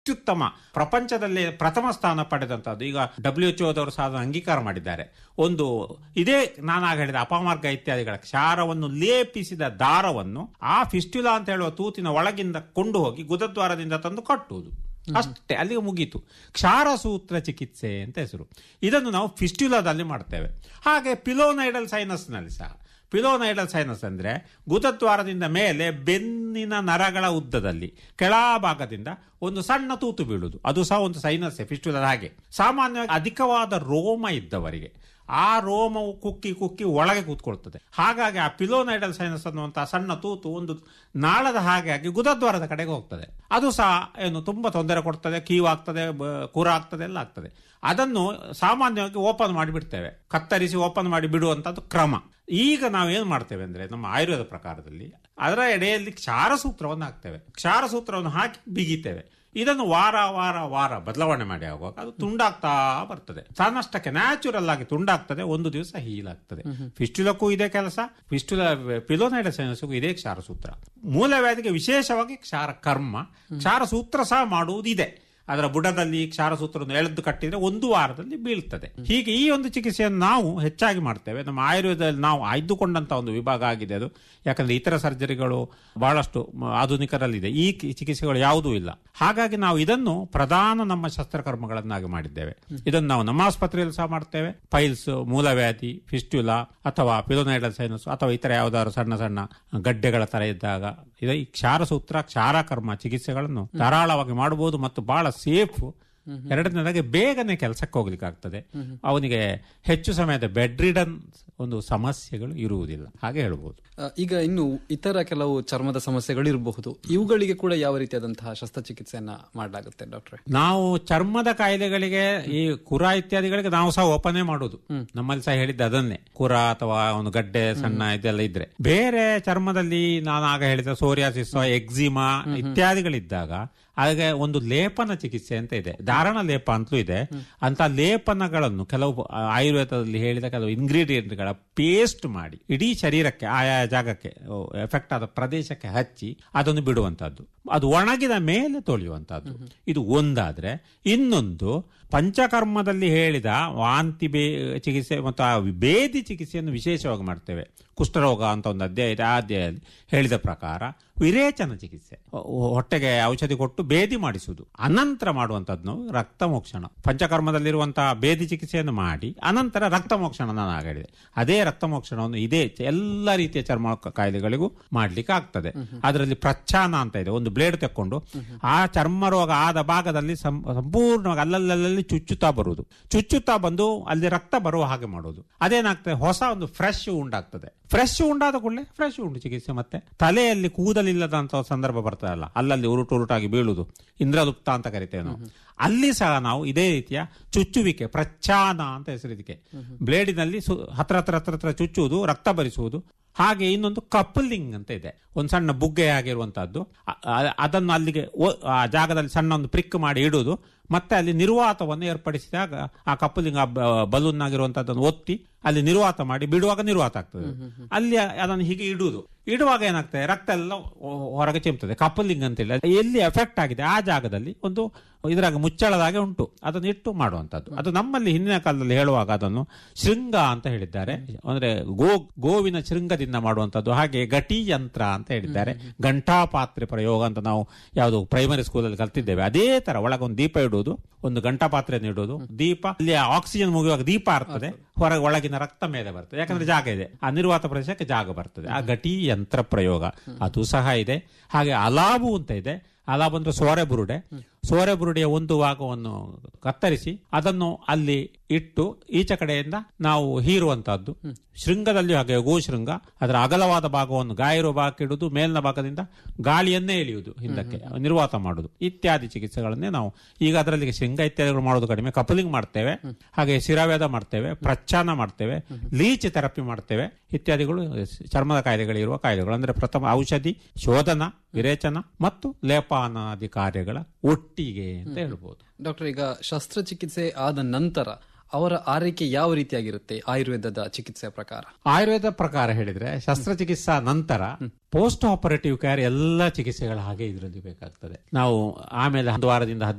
ಅತ್ಯುತ್ತಮ ಪ್ರಪಂಚದಲ್ಲಿ ಪ್ರಥಮ ಸ್ಥಾನ ಪಡೆದಂತದ್ದು ಈಗ ಡಬ್ಲ್ಯೂ ಎಚ್ ಓದವರು ಸಹ ಅದನ್ನು ಅಂಗೀಕಾರ ಮಾಡಿದ್ದಾರೆ ಒಂದು ಇದೇ ನಾನಾಗ ಹೇಳಿದ ಅಪಮಾರ್ಗ ಇತ್ಯಾದಿಗಳ ಕ್ಷಾರವನ್ನು ಲೇಪಿಸಿದ ದಾರವನ್ನು ಆ ಫಿಸ್ಟ್ಯುಲಾ ಅಂತ ಹೇಳುವ ತೂತಿನ ಒಳಗಿಂದ ಕೊಂಡು ಹೋಗಿ ಗುದದ್ವಾರದಿಂದ ತಂದು ಕಟ್ಟುವುದು ಅಷ್ಟೇ ಅಲ್ಲಿಗೆ ಮುಗೀತು ಕ್ಷಾರ ಸೂತ್ರ ಚಿಕಿತ್ಸೆ ಅಂತ ಹೆಸರು ಇದನ್ನು ನಾವು ಫಿಸ್ಟ್ಯುಲಾದಲ್ಲಿ ಮಾಡ್ತೇವೆ ಹಾಗೆ ಪಿಲೋನೈಡಲ್ ಸೈನಸ್ನಲ್ಲಿ ಸಹ ಪಿಲೋನೈಡಲ್ ಸೈನಸ್ ಅಂದ್ರೆ ಗುದದ್ವಾರದಿಂದ ಮೇಲೆ ಬೆನ್ನಿನ ನರಗಳ ಉದ್ದದಲ್ಲಿ ಕೆಳಭಾಗದಿಂದ ಒಂದು ಸಣ್ಣ ತೂತು ಬೀಳುವುದು ಅದು ಸಹ ಒಂದು ಸೈನಸ್ ಫಿಸ್ಟುಲದ ಹಾಗೆ ಸಾಮಾನ್ಯವಾಗಿ ಅಧಿಕವಾದ ರೋಮ ಇದ್ದವರಿಗೆ ಆ ರೋಮವು ಕುಕ್ಕಿ ಕುಕ್ಕಿ ಒಳಗೆ ಕೂತ್ಕೊಳ್ತದೆ ಹಾಗಾಗಿ ಆ ಪಿಲೋನೈಡಲ್ ಸೈನಸ್ ಅನ್ನುವಂತಹ ಸಣ್ಣ ತೂತು ಒಂದು ನಾಳದ ಹಾಗೆ ಆಗಿ ಗುದದ್ವಾರದ ಕಡೆಗೆ ಹೋಗ್ತದೆ ಅದು ಸಹ ಏನು ತುಂಬಾ ತೊಂದರೆ ಕೊಡ್ತದೆ ಕೀವಾಗ್ತದೆ ಬ- ಕುರ ಆಗ್ತದೆ ಎಲ್ಲ ಆಗ್ತದೆ ಅದನ್ನು ಸಾಮಾನ್ಯವಾಗಿ ಓಪನ್ ಮಾಡಿಬಿಡ್ತೇವೆ ಕತ್ತರಿಸಿ ಓಪನ್ ಮಾಡಿ ಬಿಡುವಂತದ್ದು ಕ್ರಮ ಈಗ ನಾವೇನು ಮಾಡ್ತೇವೆ ಅಂದ್ರೆ ನಮ್ಮ ಆಯುರ್ವೇದ ಪ್ರಕಾರದಲ್ಲಿ ಅದರ ಎಡೆಯಲ್ಲಿ ಕ್ಷಾರ ಸೂತ್ರವನ್ನು ಹಾಕ್ತೇವೆ ಕ್ಷಾರ ಸೂತ್ರವನ್ನು ಹಾಕಿ ಬಿಗಿತೇವೆ ಇದನ್ನು ವಾರ ವಾರ ವಾರ ಬದಲಾವಣೆ ಮಾಡಿ ಆಗುವಾಗ ಅದು ತುಂಡಾಗ್ತಾ ಬರ್ತದೆ ತನ್ನಷ್ಟಕ್ಕೆ ನ್ಯಾಚುರಲ್ ಆಗಿ ತುಂಡಾಗ್ತದೆ ಒಂದು ದಿವಸ ಹೀಲ್ ಆಗ್ತದೆ ಫಿಸ್ಟುಲಕ್ಕೂ ಇದೇ ಕೆಲಸ ಫಿಸ್ಟುಲ ಪಿಲೋನೈಡಸೈನಸ್ಗೂ ಇದೇ ಕ್ಷಾರ ಸೂತ್ರ ಮೂಲವ್ಯಾಧಿಗೆ ವಿಶೇಷವಾಗಿ ಕ್ಷಾರ ಕರ್ಮ ಕ್ಷಾರ ಸೂತ್ರ ಸಹ ಮಾಡುವುದಿದೆ ಅದರ ಬುಡದಲ್ಲಿ ಕ್ಷಾರ ಸೂತ್ರವನ್ನು ಎಳೆದು ಕಟ್ಟಿದ್ರೆ ಒಂದು ವಾರದಲ್ಲಿ ಬೀಳ್ತದೆ ಹೀಗೆ ಈ ಒಂದು ಚಿಕಿತ್ಸೆಯನ್ನು ನಾವು ಹೆಚ್ಚಾಗಿ ಮಾಡ್ತೇವೆ ನಮ್ಮ ಆಯುರ್ವೇದದಲ್ಲಿ ನಾವು ಆಯ್ದುಕೊಂಡಂತ ಒಂದು ವಿಭಾಗ ಆಗಿದೆ ಅದು ಯಾಕಂದ್ರೆ ಇತರ ಸರ್ಜರಿಗಳು ಬಹಳಷ್ಟು ಮ- ಆಧುನಿಕರಲ್ಲಿದೆ ಈ ಕಿ- ಚಿಕಿತ್ಸೆಗಳು ಯಾವುದೂ ಇಲ್ಲ ಹಾಗಾಗಿ ನಾವು ಇದನ್ನು ಪ್ರಧಾನ ನಮ್ಮ ಶಸ್ತ್ರಕರ್ಮಗಳನ್ನಾಗಿ ಮಾಡಿದ್ದೇವೆ ಇದನ್ನು ನಾವು ನಮ್ಮ ಆಸ್ಪತ್ರೆಯಲ್ಲಿ ಸಹ ಮಾಡ್ತೇವೆ ಪೈಲ್ಸ್ ಮೂಲವ್ಯಾಧಿ ಫಿಸ್ಟ್ಯುಲಾ ಅಥವಾ ಪಿಲೋನೈಡಲ್ ಸೈನಸ್ ಅಥವಾ ಇತರ ಯಾವುದಾದ್ರು ಸಣ್ಣ ಸಣ್ಣ ಗಡ್ಡೆಗಳ ತರ ಇದ್ದಾಗ ಇದು ಈ ಕ್ಷಾರ ಸೂತ್ರ ಕ್ಷಾರ ಕರ್ಮ ಚಿಕಿತ್ಸೆಗಳನ್ನು ಧಾರಾಳವಾಗಿ ಮಾಡಬಹುದು ಮತ್ತು ಬಹಳ ಸೇಫ್ ಎರಡನೇದಾಗಿ ಬೇಗನೆ ಕೆಲಸಕ್ಕೆ ಹೋಗ್ಲಿಕ್ಕೆ ಆಗ್ತದೆ ಅವನಿಗೆ ಹೆಚ್ಚು ಸಮಯದ ಬೆಡ್ ರಿಡನ್ ಒಂದು ಸಮಸ್ಯೆಗಳು ಇರುವುದಿಲ್ಲ ಹಾಗೆ ಹೇಳ್ಬೋದು ಆ, ಈಗ ಇನ್ನು ಇತರ ಕೆಲವು ಚರ್ಮದ ಸಮಸ್ಯೆಗಳು ಇರಬಹುದು ಇವುಗಳಿಗೆ ಕೂಡ ಯಾವ ರೀತಿಯಾದಂತಹ ಶಸ್ತ್ರಚಿಕಿತ್ಸೆಯನ್ನ ಮಾಡಲಾಗುತ್ತೆ ಡಾಕ್ಟ್ರೆ ನಾವು ಚರ್ಮದ ಕಾಯಿಲೆಗಳಿಗೆ ಈ ಕುರ ಇತ್ಯಾದಿಗಳಿಗೆ ನಾವು ಸಹ ಓಪನೇ ಮಾಡುದು ನಮ್ಮಲ್ಲಿ ಸಹ ಹೇಳಿದ್ದ ಅದನ್ನೇ ಕುರ ಅಥವಾ ಒಂದು ಗಡ್ಡೆ ಸಣ್ಣ ಇದೆಲ್ಲ ಇದ್ರೆ ಬೇರೆ ಚರ್ಮದಲ್ಲಿ ನಾನು ಆಗ ಹೇಳಿದ ಸೋರಿಯಾಸಿಸ್ ಎಕ್ಸಿಮಾ ಇತ್ಯಾದಿಗಳಿದ್ದಾಗ ಹಾಗೆ ಒಂದು ಲೇಪನ ಚಿಕಿತ್ಸೆ ಅಂತ ಇದೆ ಧಾರಣ ಲೇಪ ಅಂತಲೂ ಇದೆ ಅಂತ ಲೇಪನಗಳನ್ನು ಕೆಲವು ಆಯುರ್ವೇದದಲ್ಲಿ ಹೇಳಿದ ಕೆಲವು ಇಂಗ್ರೀಡಿಯೆಂಟ್ಗಳ ಪೇಸ್ಟ್ ಮಾಡಿ ಇಡೀ ಶರೀರಕ್ಕೆ ಆಯಾ ಜಾಗಕ್ಕೆ ಎಫೆಕ್ಟ್ ಆದ ಪ್ರದೇಶಕ್ಕೆ ಹಚ್ಚಿ ಅದನ್ನು ಬಿಡುವಂತದ್ದು ಅದು ಒಣಗಿದ ಮೇಲೆ ತೊಳೆಯುವಂತದ್ದು ಇದು ಒಂದಾದ್ರೆ ಇನ್ನೊಂದು ಪಂಚಕರ್ಮದಲ್ಲಿ ಹೇಳಿದ ವಾಂತಿ ಬೇ ಚಿಕಿತ್ಸೆ ಮತ್ತು ಆ ಬೇದಿ ಚಿಕಿತ್ಸೆಯನ್ನು ವಿಶೇಷವಾಗಿ ಮಾಡ್ತೇವೆ ಕುಷ್ಠರೋಗ ಅಂತ ಒಂದು ಅಧ್ಯಾಯ ಇದೆ ಆ ಅಧ್ಯಾಯದಲ್ಲಿ ಹೇಳಿದ ಪ್ರಕಾರ ವಿರೇಚನ ಚಿಕಿತ್ಸೆ ಹೊ- ಹೊಟ್ಟೆಗೆ ಔಷಧಿ ಕೊಟ್ಟು ಬೇದಿ ಮಾಡಿಸುವುದು ಅನಂತರ ಮಾಡುವಂತದ್ದು ನಾವು ರಕ್ತ ಮೋಕ್ಷಣ ಪಂಚಕರ್ಮದಲ್ಲಿರುವಂತಹ ಬೇದಿ ಚಿಕಿತ್ಸೆಯನ್ನು ಮಾಡಿ ಅನಂತರ ರಕ್ತ ಮೋಕ್ಷಣ ನಾನು ಆಗ ಹೇಳಿದೆ ಅದೇ ರಕ್ತ ಮೋಕ್ಷಣವನ್ನು ಇದೇ ಚ- ಎಲ್ಲ ರೀತಿಯ ಚರ್ಮ ಕ- ಕಾಯಿಲೆಗಳಿಗೂ ಮಾಡ್ಲಿಕ್ಕೆ ಆಗ್ತದೆ ಅದರಲ್ಲಿ ಪ್ರಚ್ಛಾನ ಅಂತ ಇದೆ ಒಂದು ಬ್ಲೇಡ್ ತೆಕ್ಕೊಂಡು ಆ ಚರ್ಮ ರೋಗ ಆದ ಭಾಗದಲ್ಲಿ ಸಂ- ಸಂಪೂರ್ಣವಾಗಿ ಅಲ್ಲಲ್ಲಲ್ಲಿ ಚುಚ್ಚುತ್ತಾ ಬರುವುದು ಚುಚ್ಚುತ್ತಾ ಬಂದು ಅಲ್ಲಿ ರಕ್ತ ಬರುವ ಹಾಗೆ ಮಾಡುವುದು ಅದೇನಾಗ್ತದೆ ಹೊಸ ಒಂದು ಫ್ರೆಶ್ ಉಂಡಾಗ್ತದೆ ಫ್ರೆಶ್ ಉಂಡಾದ ಕೂಡಲೇ ಫ್ರೆಶ್ ಉಂಡು ಚಿಕಿತ್ಸೆ ಮತ್ತೆ ತಲೆಯಲ್ಲಿ ಕೂದಲಿಲ್ಲದಂತ ಸಂದರ್ಭ ಬರ್ತದಲ್ಲ ಅಲ್ಲಲ್ಲಿ ಉರುಟು ಉರುಟಾಗಿ ಬೀಳುವುದು ಇಂದ್ರಲುಪ್ತ ಅಂತ ಕರಿತೇವೆ ನಾವು ಅಲ್ಲಿ ಸಹ ನಾವು ಇದೇ ರೀತಿಯ ಚುಚ್ಚುವಿಕೆ ಪ್ರಚ್ಛಾನ ಅಂತ ಹೆಸರು ಇದಕ್ಕೆ ಬ್ಲೇಡಿನಲ್ಲಿ ಸು- ಹತ್ರ ಹತ್ರ ಹತ್ರ ಹತ್ರ ಚುಚ್ಚುವುದು ರಕ್ತ ಭರಿಸುವುದು ಹಾಗೆ ಇನ್ನೊಂದು ಕಪ್ಪಲಿಂಗ್ ಅಂತ ಇದೆ ಒಂದು ಸಣ್ಣ ಬುಗ್ಗೆ ಆಗಿರುವಂತಹದ್ದು ಅ- ಅ- ಅದನ್ನು ಅಲ್ಲಿಗೆ ಒ- ಆ ಜಾಗದಲ್ಲಿ ಸಣ್ಣ ಒಂದು ಪ್ರಿಕ್ ಮಾಡಿ ಇಡುವುದು ಮತ್ತೆ ಅಲ್ಲಿ ನಿರ್ವಾತವನ್ನು ಏರ್ಪಡಿಸಿದಾಗ ಆ ಕಪ್ಪಲಿಂಗ್ ಬಲೂನ್ ಆಗಿರುವಂತಹದ್ದನ್ನು ಒತ್ತಿ ಅಲ್ಲಿ ನಿರ್ವಾತ ಮಾಡಿ ಬಿಡುವಾಗ ನಿರ್ವಾತ ಆಗ್ತದೆ ಅಲ್ಲಿ ಅದನ್ನು ಹೀಗೆ ಇಡುವುದು ಇಡುವಾಗ ಏನಾಗ್ತದೆ ರಕ್ತ ಎಲ್ಲ ಹೊ- ಹೊರಗೆ ಚಿಮ್ತದೆ ಕಪ್ಪಲಿಂಗ್ ಅಂತೇಳಿ ಎಲ್ಲಿ ಎಫೆಕ್ಟ್ ಆಗಿದೆ ಆ ಜಾಗದಲ್ಲಿ ಒಂದು ಇದ್ರಾಗ ಮುಚ್ಚಳದಾಗೆ ಉಂಟು ಅದನ್ನು ಇಟ್ಟು ಮಾಡುವಂತದ್ದು ಅದು ನಮ್ಮಲ್ಲಿ ಹಿಂದಿನ ಕಾಲದಲ್ಲಿ ಹೇಳುವಾಗ ಅದನ್ನು ಶೃಂಗ ಅಂತ ಹೇಳಿದ್ದಾರೆ ಅಂದ್ರೆ ಗೋ ಗೋವಿನ ಶೃಂಗದಿಂದ ಮಾಡುವಂತದ್ದು ಹಾಗೆ ಗಟಿ ಯಂತ್ರ ಅಂತ ಹೇಳಿದ್ದಾರೆ ಘಂಟಾಪಾತ್ರೆ ಪ್ರಯೋಗ ಅಂತ ನಾವು ಯಾವುದು ಪ್ರೈಮರಿ ಸ್ಕೂಲಲ್ಲಿ ಕಲ್ತಿದ್ದೇವೆ ಅದೇ ತರ ಒಳಗೊಂದು ದೀಪ ಇಡುವುದು ಒಂದು ಗಂಟಾಪಾತ್ರೆಯನ್ನು ಇಡುವುದು ದೀಪ ಅಲ್ಲಿ ಆಕ್ಸಿಜನ್ ಮುಗಿಯುವಾಗ ದೀಪ ಇರ್ತದೆ ಹೊರಗೆ ಒಳಗಿನ ರಕ್ತ ಮೇಲೆ ಬರ್ತದೆ ಯಾಕಂದ್ರೆ ಜಾಗ ಇದೆ ಆ ನಿರ್ವಾತ ಪ್ರದೇಶಕ್ಕೆ ಜಾಗ ಬರ್ತದೆ ಆ ಗಟಿ ಯಂತ್ರ ಪ್ರಯೋಗ ಅದು ಸಹ ಇದೆ ಹಾಗೆ ಅಲಾಬು ಅಂತ ಇದೆ ಅಲಾಬ್ ಅಂದ್ರೆ ಸೋರೆ ಬುರುಡೆ ಸೋರೆ ಬುರುಡೆಯ ಒಂದು ಭಾಗವನ್ನು ಕತ್ತರಿಸಿ ಅದನ್ನು ಅಲ್ಲಿ ಇಟ್ಟು ಈಚೆ ಕಡೆಯಿಂದ ನಾವು ಹೀರುವಂತಹದ್ದು ಶೃಂಗದಲ್ಲಿ ಹಾಗೆ ಗೋ ಶೃಂಗ ಅದರ ಅಗಲವಾದ ಭಾಗವನ್ನು ಗಾಯ ಇರುವ ಭಾಗಕ್ಕೆ ಇಡುವುದು ಮೇಲಿನ ಭಾಗದಿಂದ ಗಾಳಿಯನ್ನೇ ಎಳೆಯುವುದು ಹಿಂದಕ್ಕೆ ನಿರ್ವಾತ ಮಾಡುವುದು ಇತ್ಯಾದಿ ಚಿಕಿತ್ಸೆಗಳನ್ನೇ ನಾವು ಈಗ ಅದರಲ್ಲಿ ಶೃಂಗ ಇತ್ಯಾದಿಗಳು ಮಾಡೋದು ಕಡಿಮೆ ಕಪಲಿಂಗ್ ಮಾಡ್ತೇವೆ ಹಾಗೆ ಶಿರಾವೇದ ಮಾಡ್ತೇವೆ ಪ್ರಚ್ಛಾನ ಮಾಡ್ತೇವೆ ಲೀಚ್ ಥೆರಪಿ ಮಾಡ್ತೇವೆ ಇತ್ಯಾದಿಗಳು ಚರ್ಮದ ಕಾಯಿಲೆಗಳಿರುವ ಕಾಯಿಲೆಗಳು ಅಂದ್ರೆ ಪ್ರಥಮ ಔಷಧಿ ಶೋಧನ ವಿರೇಚನ ಮತ್ತು ಲೇಪಾನಾದಿ ಕಾರ್ಯಗಳ ಒಟ್ಟಿಗೆ ಅಂತ ಹೇಳ್ಬೋದು ಡಾಕ್ಟರ್ ಈಗ ಶಸ್ತ್ರಚಿಕಿತ್ಸೆ ಆದ ನಂತರ ಅವರ ಆರೈಕೆ ಯಾವ ರೀತಿಯಾಗಿರುತ್ತೆ ಆಯುರ್ವೇದದ ಚಿಕಿತ್ಸೆಯ ಪ್ರಕಾರ ಆಯುರ್ವೇದ ಪ್ರಕಾರ ಹೇಳಿದ್ರೆ ಶಸ್ತ್ರಚಿಕಿತ್ಸಾ ನಂತರ ಪೋಸ್ಟ್ ಆಪರೇಟಿವ್ ಕೇರ್ ಎಲ್ಲ ಚಿಕಿತ್ಸೆಗಳ ಹಾಗೆ ಇದರಲ್ಲಿ ಬೇಕಾಗ್ತದೆ ನಾವು ಆಮೇಲೆ ಒಂದು ವಾರದಿಂದ